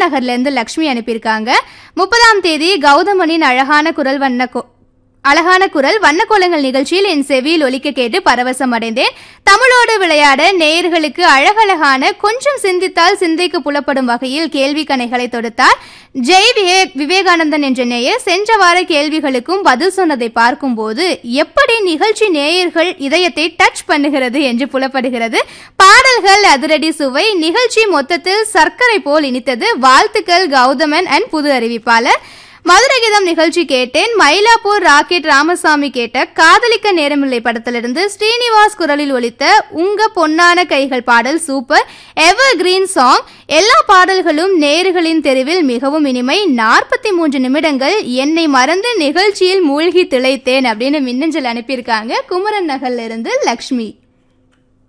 குமரன் நகர்ல இருந்து லக்ஷ்மி அனுப்பியிருக்காங்க முப்பதாம் தேதி கௌதமனின் அழகான குரல் வண்ண கோ- அழகான குரல் வண்ணக்கோலங்கள் நிகழ்ச்சியில் என் செவியில் ஒலிக்க கேட்டு பரவசம் அடைந்தேன் தமிழோடு விளையாட நேயர்களுக்கு அழகழகான கொஞ்சம் சிந்தித்தால் சிந்தைக்கு புலப்படும் வகையில் கேள்வி கணைகளை தொடுத்தார் ஜெய் விவே- விவேகானந்தன் என்ற நேயர் சென்ற வார கேள்விகளுக்கும் பதில் சொன்னதை பார்க்கும்போது எப்படி நிகழ்ச்சி நேயர்கள் இதயத்தை டச் பண்ணுகிறது என்று புலப்படுகிறது பாடல்கள் அதிரடி சுவை நிகழ்ச்சி மொத்தத்தில் சர்க்கரை போல் இனித்தது வாழ்த்துக்கள் கௌதமன் அண்ட் புது அறிவிப்பாளர் மதுரை கீதம் நிகழ்ச்சி கேட்டேன் மயிலாப்பூர் ராக்கெட் ராமசாமி கேட்ட காதலிக்க நேரமில்லை படத்திலிருந்து ஸ்ரீனிவாஸ் குரலில் ஒலித்த உங்க பொன்னான கைகள் பாடல் சூப்பர் எவர் கிரீன் சாங் எல்லா பாடல்களும் நேர்களின் தெருவில் மிகவும் இனிமை நாற்பத்தி மூன்று நிமிடங்கள் என்னை மறந்து நிகழ்ச்சியில் மூழ்கி திளைத்தேன் அப்படின்னு மின்னஞ்சல் அனுப்பியிருக்காங்க குமரன் நகர்ல இருந்து லக்ஷ்மி